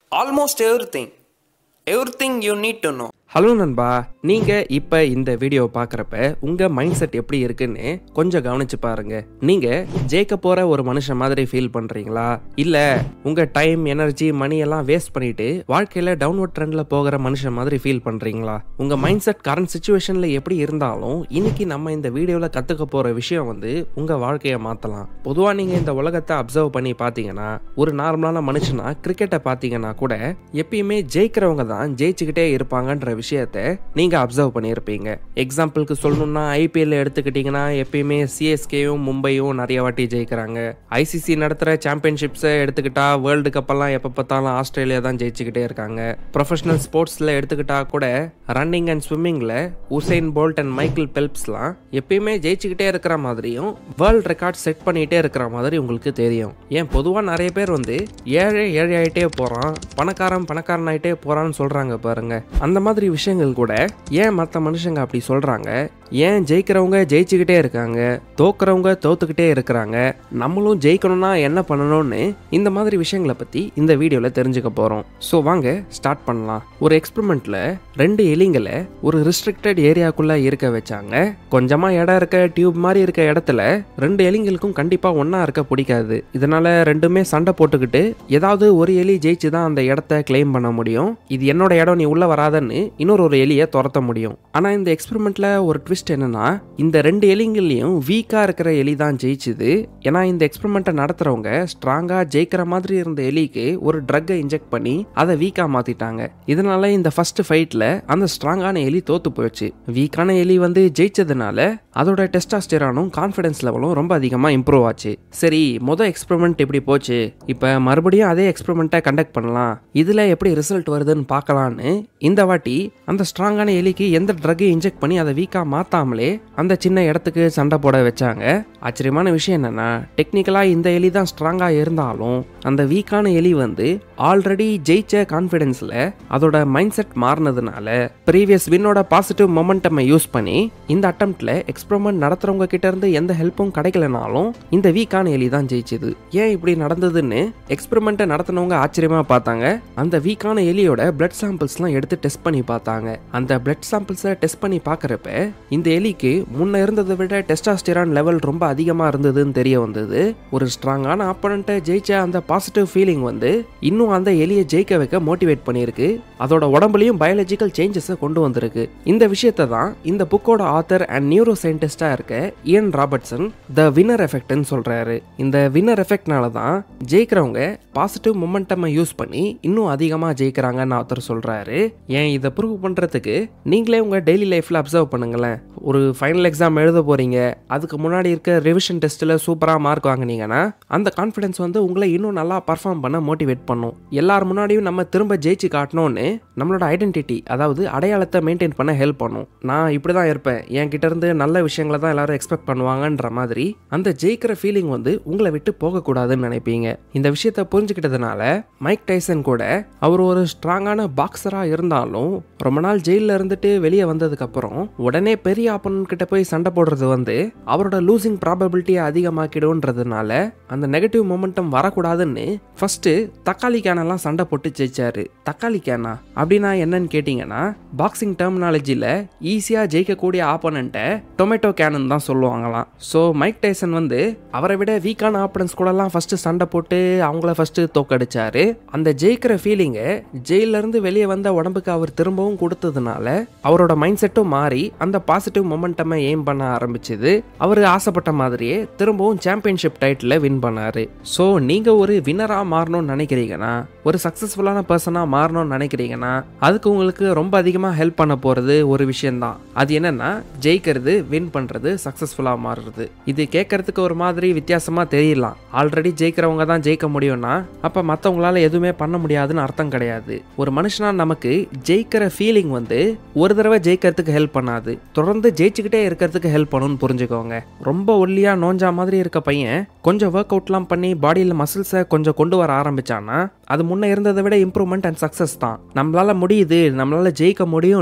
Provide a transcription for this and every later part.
almost everything. Everything you need to know. Hello நண்பா நீங்கள் இப்போ இந்த வீடியோ பார்க்குறப்ப உங்கள் மைண்ட் செட் எப்படி இருக்குன்னு கொஞ்சம் கவனிச்சு பாருங்க நீங்கள் ஜெயிக்க போகிற ஒரு மனுஷன் மாதிரி ஃபீல் பண்ணுறீங்களா இல்லை உங்கள் டைம் எனர்ஜி மணி எல்லாம் வேஸ்ட் பண்ணிட்டு வாழ்க்கையில் டவுன்வர்ட் ட்ரெண்டில் போகிற மனுஷன் மாதிரி ஃபீல் பண்ணுறீங்களா உங்கள் மைண்ட் செட் கரண்ட் சுச்சுவேஷனில் எப்படி இருந்தாலும் இன்னைக்கு நம்ம இந்த வீடியோவில் கற்றுக்க போகிற விஷயம் வந்து உங்கள் வாழ்க்கையை மாற்றலாம் பொதுவாக நீங்கள் இந்த உலகத்தை அப்சர்வ் பண்ணி பார்த்தீங்கன்னா ஒரு நார்மலான மனுஷனா கிரிக்கெட்டை பார்த்தீங்கன்னா கூட எப்பயுமே ஜெயிக்கிறவங்க தான் ஜெயிச்சுக்கிட்டே இருப்பாங்கன்ற விஷயத்த நீங்க அப்சர்வ் பண்ணியிருப்பீங்க எக்ஸாம்பிளுக்கு சொல்லணும்னா ஐபிஎல் எடுத்துக்கிட்டீங்கன்னா எப்பயுமே சிஎஸ்கேயும் மும்பையும் நிறைய வாட்டி ஜெயிக்கிறாங்க ஐசிசி நடத்துற சாம்பியன்ஷிப்ஸை எடுத்துக்கிட்டா வேர்ல்டு கப்பெல்லாம் எப்போ பார்த்தாலும் ஆஸ்திரேலியா தான் ஜெயிச்சுக்கிட்டே இருக்காங்க ப்ரொஃபஷனல் ஸ்போர்ட்ஸ்ல எடுத்துக்கிட்டா கூட ரன்னிங் அண்ட் ஸ்விம்மிங்ல உசைன் போல்ட் அண்ட் மைக்கேல் பெல்ப்ஸ்லாம் எப்பயுமே ஜெயிச்சுக்கிட்டே இருக்கிற மாதிரியும் வேர்ல்ட் ரெக்கார்ட் செட் பண்ணிட்டே இருக்கிற மாதிரி உங்களுக்கு தெரியும் ஏன் பொதுவாக நிறைய பேர் வந்து ஏழை ஏழை ஆயிட்டே போறான் பணக்காரன் பணக்காரன் ஆயிட்டே போறான்னு சொல்றாங்க பாருங்க அந்த மாதிரி விஷயங்கள் கூட ஏன் மற்ற மனுஷங்க அப்படி சொல்றாங்க ஏன் ஜெயிக்கிறவங்க ஜெயிச்சுக்கிட்டே இருக்காங்க தோக்குறவங்க தோத்துக்கிட்டே இருக்கிறாங்க நம்மளும் ஜெயிக்கணும்னா என்ன பண்ணணும்னு இந்த மாதிரி விஷயங்களை பத்தி இந்த வீடியோல தெரிஞ்சுக்க போறோம் ஸோ வாங்க ஸ்டார்ட் பண்ணலாம் ஒரு எக்ஸ்பெரிமெண்ட்ல ரெண்டு எலிங்களை ஒரு ரெஸ்ட்ரிக்டட் ஏரியாக்குள்ள இருக்க வச்சாங்க கொஞ்சமா இடம் இருக்க டியூப் மாதிரி இருக்க இடத்துல ரெண்டு எலிங்களுக்கும் கண்டிப்பா ஒண்ணா இருக்க பிடிக்காது இதனால ரெண்டுமே சண்டை போட்டுக்கிட்டு ஏதாவது ஒரு எலி ஜெயிச்சு தான் அந்த இடத்த கிளைம் பண்ண முடியும் இது என்னோட இடம் நீ உள்ள வராதன்னு இன்னொரு ஒரு எலியை துரத்த முடியும் ஆனா இந்த எக்ஸ்பெரிமெண்ட்ல ஒரு ட்விஸ்ட் என்னன்னா இந்த ரெண்டு எலிங்களையும் வீக்கா இருக்கிற எலி தான் ஜெயிச்சுது ஏன்னா இந்த எக்ஸ்பெரிமெண்ட்டை நடத்துறவங்க ஸ்ட்ராங்கா ஜெயிக்கிற மாதிரி இருந்த எலிக்கு ஒரு ட்ரக்கை இன்ஜெக்ட் பண்ணி அதை வீக்கா மாத்திட்டாங்க இதனால இந்த ஃபர்ஸ்ட் ஃபைட்ல அந்த ஸ்ட்ராங்கான எலி தோத்து போயிடுச்சு வீக்கான எலி வந்து ஜெயிச்சதுனால அதோட டெஸ்டாஸ்டெரானும் கான்ஃபிடன்ஸ் லெவலும் ரொம்ப அதிகமாக இம்ப்ரூவ் ஆச்சு சரி மொதல் எக்ஸ்பெரிமெண்ட் எப்படி போச்சு இப்போ மறுபடியும் அதே எக்ஸ்பெரிமெண்ட்டை கண்டக்ட் பண்ணலாம் இதில் எப்படி ரிசல்ட் வருதுன்னு பார்க்கலான்னு இந்த வாட்டி அந்த ஸ்ட்ராங்கான எலிக்கு எந்த ட்ரக்கை இன்ஜெக்ட் பண்ணி அதை வீக்காக மாற்றாமலே அந்த சின்ன இடத்துக்கு சண்டை போட வச்சாங்க ஆச்சரியமான விஷயம் என்னன்னா டெக்னிக்கலாக இந்த எலி தான் ஸ்ட்ராங்காக இருந்தாலும் அந்த வீக்கான எலி வந்து ஆல்ரெடி ஜெயிச்ச கான்ஃபிடென்ஸில் அதோட மைண்ட் செட் மாறினதுனால ப்ரீவியஸ் வின்னோட பாசிட்டிவ் மொமெண்டம் யூஸ் பண்ணி இந்த அட்டம்ப்ட்ல எக்ஸ்பெரிமெண்ட் நடத்துறவங்க கிட்ட இருந்து எந்த ஹெல்ப்பும் கிடைக்கலனாலும் இந்த வீக்கான எலி தான் ஜெயிச்சது ஏன் இப்படி நடந்ததுன்னு எக்ஸ்பெரிமெண்ட்டை நடத்தினவங்க ஆச்சரியமா பார்த்தாங்க அந்த வீக்கான எலியோட பிளட் சாம்பிள்ஸ்லாம் எடுத்து டெஸ்ட் பண்ணி பார்த்தாங்க அந்த பிளட் சாம்பிள்ஸை டெஸ்ட் பண்ணி பார்க்கறப்ப இந்த எலிக்கு முன்ன இருந்ததை விட டெஸ்டாஸ்டிரான் லெவல் ரொம்ப அதிகமாக இருந்ததுன்னு தெரிய வந்தது ஒரு ஸ்ட்ராங்கான ஆப்பனண்ட்டை ஜெயிச்ச அந்த பாசிட்டிவ் ஃபீலிங் வந்து இன்னும் அந்த எலியை ஜெயிக்க வைக்க மோட்டிவேட் பண்ணியிருக்கு அதோட உடம்புலையும் பயாலஜிக்கல் சேஞ்சஸை கொண்டு வந்திருக்கு இந்த விஷயத்தை தான் இந்த புக்கோட ஆத்தர் அண்ட் நியூரோ சயின்டிஸ்டா இருக்க இயன் ராபர்ட்சன் த வின்னர் எஃபெக்ட்னு சொல்றாரு இந்த வின்னர் எஃபெக்ட்னால தான் ஜெயிக்கிறவங்க பாசிட்டிவ் மொமெண்டம் யூஸ் பண்ணி இன்னும் அதிகமாக ஜெயிக்கிறாங்கன்னு ஆத்தர் சொல்றாரு ஏன் இதை ப்ரூவ் பண்றதுக்கு நீங்களே உங்க டெய்லி லைஃப்ல அப்சர்வ் பண்ணுங்களேன் ஒரு ஃபைனல் எக்ஸாம் எழுத போறீங்க அதுக்கு முன்னாடி இருக்க ரிவிஷன் டெஸ்ட்டில் சூப்பராக மார்க் வாங்குனீங்கன்னா அந்த கான்ஃபிடன்ஸ் வந்து உங்களை இன்னும் நல்லா பர்ஃபார்ம் பண்ண மோட்டிவேட் பண்ணும் எல்லார் முன்னாடியும் நம்ம திரும்ப ஜெயிச்சு காட்டணும்னு நம்மளோட ஐடென்டிட்டி அதாவது அடையாளத்தை மெயின்டைன் பண்ண ஹெல்ப் பண்ணும் நான் இப்படி தான் இருப்பேன் என் கிட்ட இருந்து நல்ல விஷயங்களை தான் எல்லாரும் எக்ஸ்பெக்ட் பண்ணுவாங்கன்ற மாதிரி அந்த ஜெயிக்கிற ஃபீலிங் வந்து உங்களை விட்டு போகக்கூடாதுன்னு நினைப்பீங்க இந்த விஷயத்த புரிஞ்சுக்கிட்டதுனால மைக் டைசன் கூட அவர் ஒரு ஸ்ட்ராங்கான பாக்ஸரா இருந்தாலும் ரொம்ப நாள் ஜெயிலில் இருந்துட்டு வெளியே வந்ததுக்கு அப்புறம் உடனே பெரிய ஆப்பனன் கிட்ட போய் சண்டை போடுறது வந்து அவரோட லூசிங் ப்ராபபிலிட்டியை அதிகமாக்கிடும்ன்றதுனால அந்த நெகட்டிவ் மொமெண்டம் வரக்கூடாதுன்னு ஃபர்ஸ்ட் தக்காளி கேனெல்லாம் சண்டை போட்டு ஜெயிச்சாரு தக்காளி கேனா அப்படின்னா என்னன்னு கேட்டிங்கன்னா பாக்ஸிங் டெர்மினாலஜியில் ஈஸியாக ஜெயிக்கக்கூடிய ஆப்போனண்ட்டை டொமேட்டோ கேனன் தான் சொல்லுவாங்களாம் ஸோ மைக் டைசன் வந்து அவரை விட வீக்கான ஆப்பனன்ஸ் கூடலாம் ஃபர்ஸ்ட் சண்டை போட்டு அவங்கள ஃபர்ஸ்ட் தோக்கடிச்சாரு அந்த ஜெயிக்கிற ஃபீலிங்கை ஜெயிலிருந்து வெளியே வந்த உடம்புக்கு அவர் திரும்பவும் கொடுத்ததுனால அவரோட மைண்ட் செட்டும் மாறி அந்த பாசிட்டிவ் மொமெண்டமை எய்ம் பண்ண ஆரம்பிச்சது அவர் ஆசைப்பட்ட மாதிரியே திரும்பவும் சாம்பியன்ஷிப் டைட்டில் வின் பண்ணாரு ஸோ நீங்க ஒரு வின்னரா மாறணும்னு நினைக்கிறீங்கன்னா ஒரு சக்சஸ்ஃபுல்லான பர்சனா மாறணும்னு நினைக்கிறீங்கன்னா அதுக்கு உங்களுக்கு ரொம்ப அதிகமாக ஹெல்ப் பண்ண போறது ஒரு விஷயம்தான் அது என்னன்னா ஜெயிக்கிறது வின் பண்றது சக்சஸ்ஃபுல்லா மாறுறது இது கேட்கறதுக்கு ஒரு மாதிரி வித்தியாசமா தெரியலாம் ஆல்ரெடி ஜெயிக்கிறவங்க தான் ஜெயிக்க முடியும்னா அப்ப மற்றவங்களால எதுவுமே பண்ண முடியாதுன்னு அர்த்தம் கிடையாது ஒரு மனுஷனா நமக்கு ஜெயிக்கிற ஃபீலிங் வந்து ஒரு தடவை ஜெயிக்கிறதுக்கு ஹெல்ப் பண்ணாது தொடர்ந்து ஜெயிச்சுக்கிட்டே இருக்கிறதுக்கு ஹெல்ப் பண்ணுன்னு புரிஞ்சுக்கோங்க ரொம்ப ஒல்லியா நோஞ்சா மாதிரி இருக்க பையன் கொஞ்சம் ஒர்க் அவுட்லாம் பண்ணி பாடியில் மசில்ஸை கொஞ்சம் கொண்டு வர ஆரம்பிச்சான்னா அது முன்ன இருந்ததை விட இம்ப்ரூவ்மெண்ட் அண்ட் சக்ஸஸ் தான் நம்மளால முடியுது நம்மளால ஜெயிக்க முடியும்னு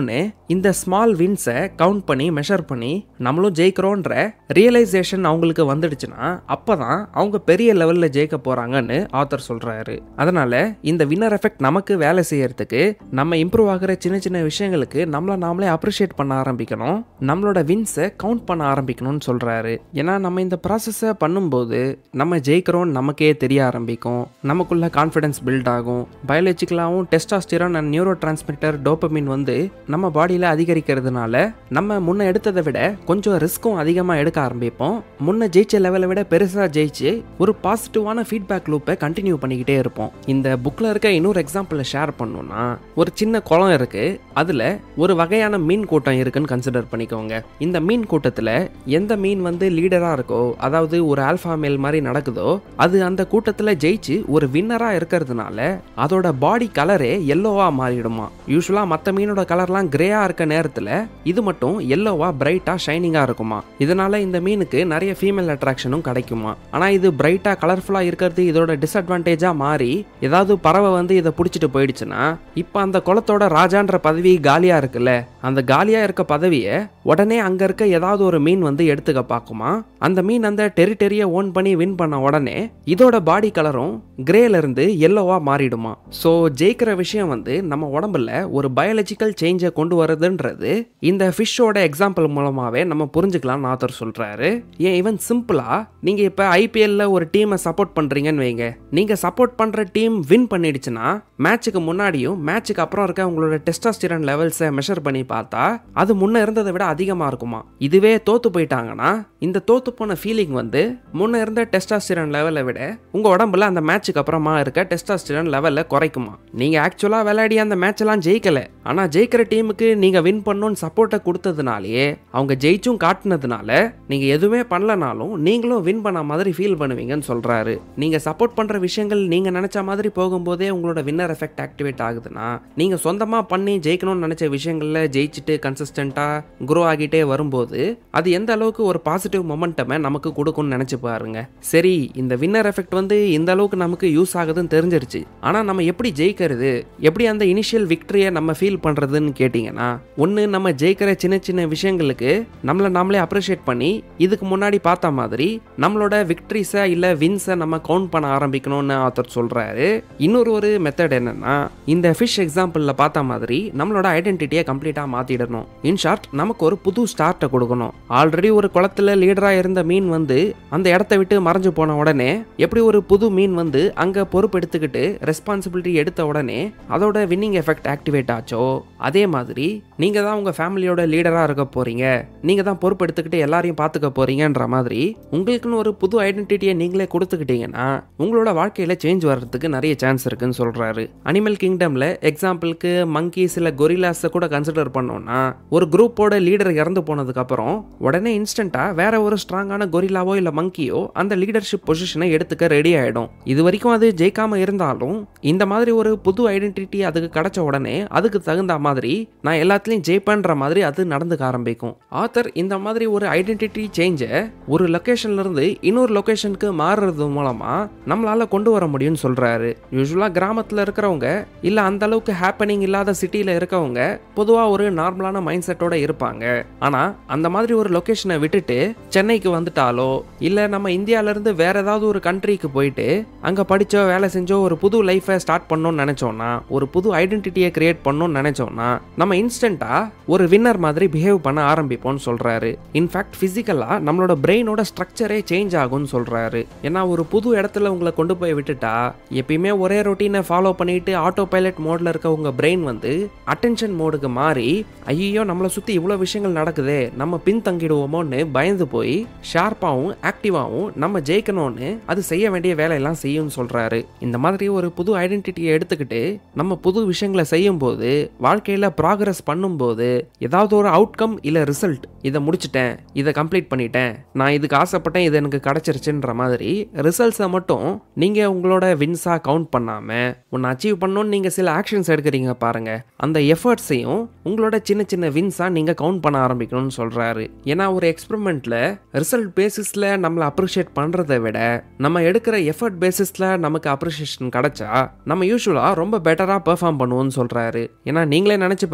இந்த ஸ்மால் வின்ஸை கவுண்ட் பண்ணி மெஷர் பண்ணி நம்மளும் ஜெயிக்கிறோன்ற ரியலைசேஷன் அவங்களுக்கு வந்துடுச்சுன்னா அப்பதான் அவங்க பெரிய லெவலில் ஜெயிக்க போறாங்கன்னு ஆத்தர் சொல்றாரு அதனால இந்த வின்னர் எஃபெக்ட் நமக்கு வேலை செய்யறதுக்கு நம்ம இம்ப்ரூவ் ஆகிற சின்ன சின்ன விஷயங்களுக்கு நம்மளை நாமளே அப்ரிஷியேட் பண்ண ஆரம்பிக்கணும் நம்மளோட வின்ஸை கவுண்ட் பண்ண ஆரம்பிக்கணும்னு சொல்றாரு ஏன்னா நம்ம இந்த ப்ராசஸை பண்ணும்போது நம்ம ஜெயிக்கிறோம் நமக்கே தெரிய ஆரம்பிக்கும் நமக்குள்ள கான்ஃபிடன்ஸ் பில்ட் ஆகும் பயாலஜிக்கலாகவும் testosterone and neurotransmitter dopamine வந்து நம்ம பாடியில் அதிகரிக்கிறதுனால நம்ம முன்ன எடுத்ததை விட கொஞ்சம் ரிஸ்க்கும் அதிகமாக எடுக்க ஆரம்பிப்போம் முன்ன ஜெயிச்ச லெவலை விட பெருசாக ஜெயிச்சு ஒரு பாசிட்டிவான ஃபீட்பேக் லூப்பை கண்டினியூ பண்ணிக்கிட்டே இருப்போம் இந்த புக்கில் இருக்க இன்னொரு எக்ஸாம்பிளை ஷேர் பண்ணணும்னா ஒரு சின்ன குளம் இருக்கு அதில் ஒரு வகையான மீன் கூட்டம் இருக்குன்னு கன்சிடர் பண்ணிக்கோங்க இந்த மீன் கூட்டத்தில் எந்த மீன் வந்து லீடராக இருக்கோ அதாவது ஒரு ஆல்ஃபா மேல் மாதிரி நடக்குதோ அது அந்த கூட்டத்தில் ஜெயிச்சு ஒரு வின்னராக இருக்கிறதுனால அதோட பாடி கலரே எல்லோவா மாறிடுமா யூஸ்வலாக மற்ற மீனோட கலர்லாம் கிரேயா இருக்க நேரத்தில் இது மட்டும் எல்லோவா பிரைட்டாக ஷைனிங்காக இருக்குமா இதனால இந்த மீனுக்கு நிறைய ஃபீமேல் அட்ராக்ஷனும் கிடைக்குமா ஆனால் இது பிரைட்டாக கலர்ஃபுல்லாக இருக்கிறது இதோட டிஸ்அட்வான்டேஜாக மாறி ஏதாவது பறவை வந்து இதை பிடிச்சிட்டு போயிடுச்சுன்னா இப்போ அந்த குளத்தோட ராஜான்ற பதவி காலியாக இருக்குல்ல அந்த காலியாக இருக்க பதவியை உடனே அங்கே இருக்க ஏதாவது ஒரு மீன் வந்து எடுத்துக்க பார்க்குமா அந்த மீன் அந்த டெரிட்டரியை ஓன் பண்ணி வின் பண்ண உடனே இதோட பாடி கலரும் கிரேல இருந்து எல்லோவா மாறிடுமா ஸோ ஜெயிக்கிற விஷயம் வந்து நம்ம உடம்புல ஒரு பயாலஜிக்கல் சேஞ்சை கொண்டு வருதுன்றது இந்த ஃபிஷ்ஷோட எக்ஸாம்பிள் மூலமாவே நம்ம புரிஞ்சுக்கலாம்னு ஆத்தர் சொல்றாரு ஏன் ஈவன் சிம்பிளா நீங்க இப்ப ஐபிஎல்ல ஒரு டீமை சப்போர்ட் பண்றீங்கன்னு வைங்க நீங்க சப்போர்ட் பண்ற டீம் வின் பண்ணிடுச்சுன்னா மேட்சுக்கு முன்னாடியும் மேட்சுக்கு அப்புறம் இருக்க உங்களோட டெஸ்டாஸ்டிரன் லெவல்ஸை மெஷர் பண்ணி பார்த்தா அது முன்ன இருந்ததை விட அதிகமா இருக்குமா இதுவே தோத்து போயிட்டாங்கன்னா இந்த தோத்து போன ஃபீலிங் வந்து முன்ன இருந்த டெஸ்டாஸ்டிரன் லெவலை விட உங்க உடம்புல அந்த மேட்சுக்கு அப்புறமா இருக்க டெஸ்டாஸ்டிரன் லெவல்ல குறைக்குமா நீங்க ஆக்சுவலா விளையாடி அந்த மேட்ச் எல்லாம் ஜெயிக்கல ஆனா ஜெயிக்கிற டீமுக்கு நீங்க வின் பண்ணணும்னு சப்போர்ட்டை கொடுத்ததுனாலயே அவங்க ஜெயிச்சும் காட்டுனதுனால நீங்க எதுவுமே பண்ணலனாலும் நீங்களும் வின் பண்ண மாதிரி ஃபீல் பண்ணுவீங்கன்னு சொல்றாரு நீங்க சப்போர்ட் பண்ற விஷயங்கள் நீங்க நினைச்ச மாதிரி போகும்போதே உங்களோட வின்னர் எஃபெக்ட் ஆக்டிவேட் ஆகுதுன்னா நீங்க சொந்தமா பண்ணி ஜெயிக்கணும்னு நினைச்ச விஷயங்கள்ல ஜெயிச்சுட்டு கன்சிஸ்டண்டா குரோ ஆகிட்டே வரும்போது அது எந்த அளவுக்கு ஒரு பாசிட்டிவ் மொமெண்டமை நமக்கு கொடுக்கும்னு நினைச்சு பாருங்க சரி இந்த வின்னர் எஃபெக்ட் வந்து இந்த அளவுக்கு நமக்கு யூஸ் ஆகுதுன்னு தெரிஞ்சிருச்சு ஆனா நம்ம எப்படி ஜெயிக்கிறது எப்படி அந்த இனிஷியல் விக்டரியை நம்ம ஃபீல் பண்றதுன்னு கேட்டிங்கன்னா ஒன்று நம்ம ஜெயிக்கிற சின்ன சின்ன விஷயங்களுக்கு நம்மளை நாமளே அப்ரிஷியேட் பண்ணி இதுக்கு முன்னாடி பார்த்த மாதிரி நம்மளோட விக்டரிஸை இல்லை வின்ஸை நம்ம கவுண்ட் பண்ண ஆரம்பிக்கணும்னு ஆத்தர் சொல்றாரு இன்னொரு ஒரு மெத்தட் என்னன்னா இந்த ஃபிஷ் எக்ஸாம்பிளில் பார்த்த மாதிரி நம்மளோட ஐடென்டிட்டியை கம்ப்ளீட்டாக மாற்றிடணும் இன் ஷார்ட் நமக்கு ஒரு புது ஸ்டார்ட்டை கொடுக்கணும் ஆல்ரெடி ஒரு குளத்துல லீடராக இருந்த மீன் வந்து அந்த இடத்த விட்டு மறைஞ்சு போன உடனே எப்படி ஒரு புது மீன் வந்து அங்கே பொறுப்பு எடுத்துக்கிட்டு ரெஸ்பான்சிபிலிட்டி எடுத்த உடனே அதோட வின்னிங் எஃபெக்ட் ஆக்டிவேட் ஆச்சோ அதே மாதிரி நீங்கள் தான் உங்கள் ஃபேமிலியோட லீடராக இருக்க போறீங்க நீங்கள் தான் பொறுப்பு எடுத்துக்கிட்டு எல்லாரையும் பார்த்துக்க போறீங்கன்ற மாதிரி உங்களுக்குன்னு ஒரு புது ஐடென்டிட்டியை நீங்களே கொடுத்துக்கிட்டீங்கன்னா உங்களோட வாழ்க்கையில் சேஞ்ச் வர்றதுக்கு நிறைய சான்ஸ் இருக்குன்னு சொல்கிறாரு அனிமல் கிங்டமில் எக்ஸாம்பிளுக்கு மங்கி சில கொரிலாஸை கூட கன்சிடர் பண்ணோம்னா ஒரு குரூப்போட லீடர் இறந்து போனதுக்கப்புறம் உடனே இன்ஸ்டண்ட்டாக வேற ஒரு ஸ்ட்ராங்கான கொரிலாவோ இல்லை மங்கியோ அந்த லீடர்ஷிப் பொசிஷனை எடுத்துக்க ரெடி ஆகிடும் இது வரைக்கும் அது ஜெயிக்காம இருந்தாலும் இந்த மாதிரி ஒரு புது ஐடென்டிட்டி அதுக்கு கிடைச்ச உடனே அதுக்கு தகுந்த மாதிரி நான் எல்லாத்துலேயும் ஜெயிப்பேன்ற மாதிரி அது நடந்துக்க ஆரம்பிக்கும் ஆத்தர் இந்த மாதிரி ஒரு ஐடென்டிட்டி சேஞ்சை ஒரு லொக்கேஷன்ல இருந்து இன்னொரு லொக்கேஷனுக்கு மாறுறது மூலமா நம்மளால கொண்டு வர முடியும்னு சொல்றாரு யூஸ்வலா கிராமத்துல இருக்கிறவங்க இல்ல அந்த அளவுக்கு ஹேப்பனிங் இல்லாத சிட்டில இருக்கவங்க பொதுவா ஒரு நார்மலான மைண்ட் செட்டோட இருப்பாங்க ஆனா அந்த மாதிரி ஒரு லொகேஷனை விட்டுட்டு சென்னைக்கு வந்துட்டாலோ இல்ல நம்ம இந்தியால இருந்து வேற ஏதாவது ஒரு கண்ட்ரிக்கு போயிட்டு அங்க படிச்சோ வேலை செஞ்சோ ஒரு புது லைஃபை ஸ்டார்ட் பண்ணணும்னு நினைச்சோம்னா ஒரு புது ஐடென்டிட்டியை கிரியேட் பண்ணணும்னு நினைச்சோம்னா நம்ம இன்ஸ்டன்டா ஒரு வின்னர் மாதிரி பிஹேவ் பண்ண ஆரம்பிப்போம்னு சொல்றாரு இன்ஃபேக்ட் பிசிக்கலா நம்மளோட பிரெயினோட ஸ்ட்ரக்சரே சேஞ்ச் ஆகும்னு சொல்றாரு ஏன்னா ஒரு புது இடத்துல உங்களை கொண்டு போய் விட்டுட்டா எப்பயுமே ஒரே ரொட்டீனை ஃபாலோ பண்ணிட்டு ஆட்டோ பைலட் மோட்ல இருக்க உங்க பிரெயின் வந்து அட்டென்ஷன் மோடுக்கு மாறி ஐயோ நம்மளை சுத்தி இவ்வளோ விஷயங்கள் நடக்குதே நம்ம பின்தங்கிடுவோமோன்னு பயந்து போய் ஷார்ப்பாகவும் ஆக்டிவாகவும் நம்ம ஜெயிக்கணும்னு அது செய்ய வேண்டிய வேலையெல்லாம் செய்யும்னு சொல்றாரு இந்த மாதிரி ஒரு புது ஐடென்டிட்டியை எடுத்துக்கிட்டு நம்ம புது விஷயங்களை செய்யும்போது வாழ்க்கையில ப்ராக்ரஸ் பண்ணும்போது ஏதாவது ஒரு அவுட்கம் இல்ல ரிசல்ட் இதை முடிச்சிட்டேன் இதை கம்ப்ளீட் பண்ணிட்டேன் நான் இதுக்கு ஆசைப்பட்டேன் இது எனக்கு கிடைச்சிருச்சுன்ற மாதிரி ரிசல்ட்ஸை மட்டும் நீங்க உங்களோட வின்ஸா கவுண்ட் பண்ணாம ஒன்று அச்சீவ் பண்ணணும்னு நீங்க சில ஆக்ஷன்ஸ் எடுக்கிறீங்க பாருங்க அந்த எஃபர்ட்ஸையும் உங்களோட சின்ன சின்ன வின்ஸா நீங்க கவுண்ட் பண்ண ஆரம்பிக்கணும்னு சொல்றாரு ஏன்னா ஒரு எக்ஸ்பெரிமெண்ட்ல ரிசல்ட் பேசிஸ்ல நம்மளை அப்ரிஷியேட் பண்றதை விட நம்ம எடுக்கிற எஃபர்ட் பேசிஸ்ல நமக்கு அப்ரிஷியேஷன் கிடைச்சா நம்ம யூஸ்வலா ரொம்ப பெட்டரா பெர்ஃபார்ம் பண்ணுவோம்னு சொல்றாரு ஏன்னா நீங்களே நினைச்சு பாருங்களேன்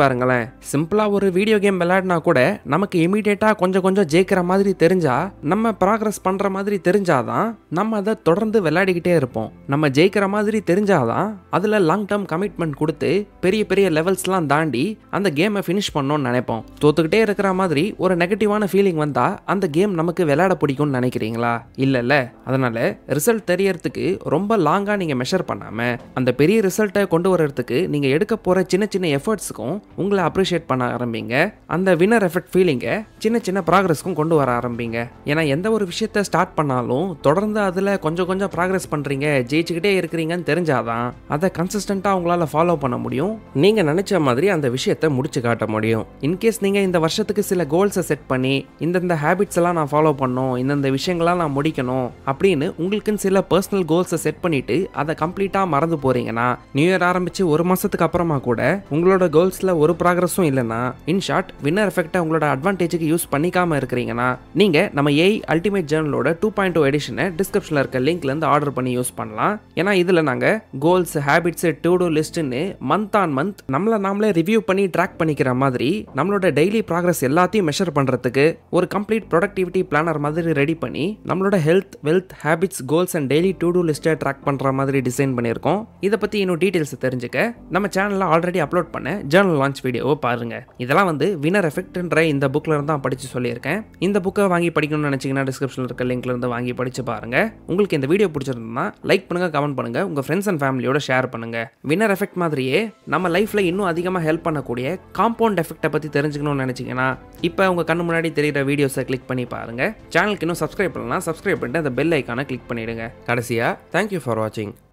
சிம்பிளாக ஒரு வீடியோ கேம் விளையாடினா கூட நமக்கு இமீடியட்டாக கொஞ்சம் கொஞ்சம் ஜெயிக்கிற மாதிரி தெரிஞ்சா நம்ம ப்ராக்ரஸ் பண்ணுற மாதிரி தெரிஞ்சாதான் நம்ம அதை தொடர்ந்து விளையாடிக்கிட்டே இருப்போம் நம்ம ஜெயிக்கிற மாதிரி தெரிஞ்சாதான் அதில் லாங் டேர்ம் கமிட்மெண்ட் கொடுத்து பெரிய பெரிய லெவல்ஸ்லாம் தாண்டி அந்த கேமை ஃபினிஷ் பண்ணணும்னு நினைப்போம் தோத்துக்கிட்டே இருக்கிற மாதிரி ஒரு நெகட்டிவான ஃபீலிங் வந்தால் அந்த கேம் நமக்கு விளையாட பிடிக்கும்னு நினைக்கிறீங்களா இல்லைல்ல அதனால ரிசல்ட் தெரியறதுக்கு ரொம்ப லாங்காக நீங்கள் மெஷர் பண்ணாமல் அந்த பெரிய ரிசல்ட்டை கொண்டு வர்றதுக்கு நீங்கள் எடுக்க போகிற சின்ன சின்ன எஃபர்ட்ஸுக்கும் உங்களை அப்ரிஷியேட் பண்ண ஆரம்பிங்க அந்த வின்னர் எஃபெக்ட் ஃபீலிங்கை சின்ன சின்ன ப்ராக்ரஸ்க்கும் கொண்டு வர ஆரம்பிங்க ஏன்னா எந்த ஒரு விஷயத்த ஸ்டார்ட் பண்ணாலும் தொடர்ந்து அதில் கொஞ்சம் கொஞ்சம் ப்ராக்ரஸ் பண்ணுறீங்க ஜெயிச்சுக்கிட்டே இருக்கிறீங்கன்னு தெரிஞ்சாதான் அதை கன்சிஸ்டண்ட்டாக உங்களால் ஃபாலோ பண்ண முடியும் நீங்கள் நினச்ச மாதிரி அந்த விஷயத்தை முடிச்சு காட்ட முடியும் இன்கேஸ் நீங்கள் இந்த வருஷத்துக்கு சில கோல்ஸை செட் பண்ணி இந்தந்த ஹேபிட்ஸ் எல்லாம் நான் ஃபாலோ பண்ணணும் இந்தந்த விஷயங்கள்லாம் நான் முடிக்கணும் அப்படின்னு உங்களுக்குன்னு சில பர்சனல் கோல்ஸை செட் பண்ணிட்டு அதை கம்ப்ளீட்டாக மறந்து போறீங்கன்னா நியூ இயர் ஆரம்பிச்சு ஒரு மாசத்துக்கு அப்புறமா கூட உங்களோட கோல்ஸில் ஒரு ப்ராக்ரஸும் இல்லைன்னா இன் ஷார்ட் வின்னர் எஃபெக்டை உங்களோட அட்வான்டேஜுக்கு யூஸ் பண்ணிக்காம இருக்கிறீங்கன்னா நீங்க நம்ம ஏஐ அல்டிமேட் ஜேர்னலோட டூ பாயிண்ட் டூ எடிஷனை டிஸ்கிரிப்ஷனில் இருக்க லிங்க்ல இருந்து ஆர்டர் பண்ணி யூஸ் பண்ணலாம் ஏன்னா இதில் நாங்கள் கோல்ஸ் ஹேபிட்ஸ் டு டூ லிஸ்ட்னு மந்த் ஆன் மந்த் நம்மளை நாமளே ரிவ்யூ பண்ணி ட்ராக் பண்ணிக்கிற மாதிரி நம்மளோட டெய்லி ப்ராக்ரஸ் எல்லாத்தையும் மெஷர் பண்ணுறதுக்கு ஒரு கம்ப்ளீட் ப்ரொடக்டிவிட்டி பிளானர் மாதிரி ரெடி பண்ணி நம்மளோட health wealth habits goals and daily to do லிஸ்ட்டை ட்ராக் பண்ணுற மாதிரி டிசைன் பண்ணியிருக்கோம் இதை பற்றி இன்னும் டீட்டெயில்ஸ் தெரிஞ்சுக்க நம்ம சேனலில் ஆல்ரெடி அப்லோட் பண்ண ஜேர்னல் லான்ச் வீடியோவை பாருங்க இதெல்லாம் வந்து வினர் எஃபெக்ட்ன்ற இந்த புக்கில் இருந்து தான் படித்து சொல்லியிருக்கேன் இந்த புக்கை வாங்கி படிக்கணும்னு நினச்சிங்கன்னா டிஸ்கிரிப்ஷனில் இருக்க லிங்க்ல இருந்து வாங்கி படிச்சு பாருங்க உங்களுக்கு இந்த வீடியோ பிடிச்சிருந்தா லைக் பண்ணுங்க கமெண்ட் பண்ணுங்க உங்க ஃப்ரெண்ட்ஸ் அண்ட் ஃபேமிலியோட ஷேர் பண்ணுங்க வின்னர் எஃபெக்ட் மாதிரியே நம்ம லைஃப்ல இன்னும் அதிகமாக ஹெல்ப் பண்ணக்கூடிய காம்பவுண்ட் எஃபெக்ட்டை பற்றி தெரிஞ்சுக்கணும்னு நினச்சிங்கன்னா இப்போ உங்க கண்ணு முன்னாடி தெரியிற வீடியோஸை கிளிக் பண்ணி பாருங்க சேனலுக்கு இன்னும் சப்ஸ்கிரைப் பண்ணலாம் சப்ஸ்கிரைப் பண்ணிட்டு அந்த பெல் ஐக்கானை கிளிக் பண்ணிடுங்க கடைசியா தேங்க்யூ ஃபார் வாட்சிங்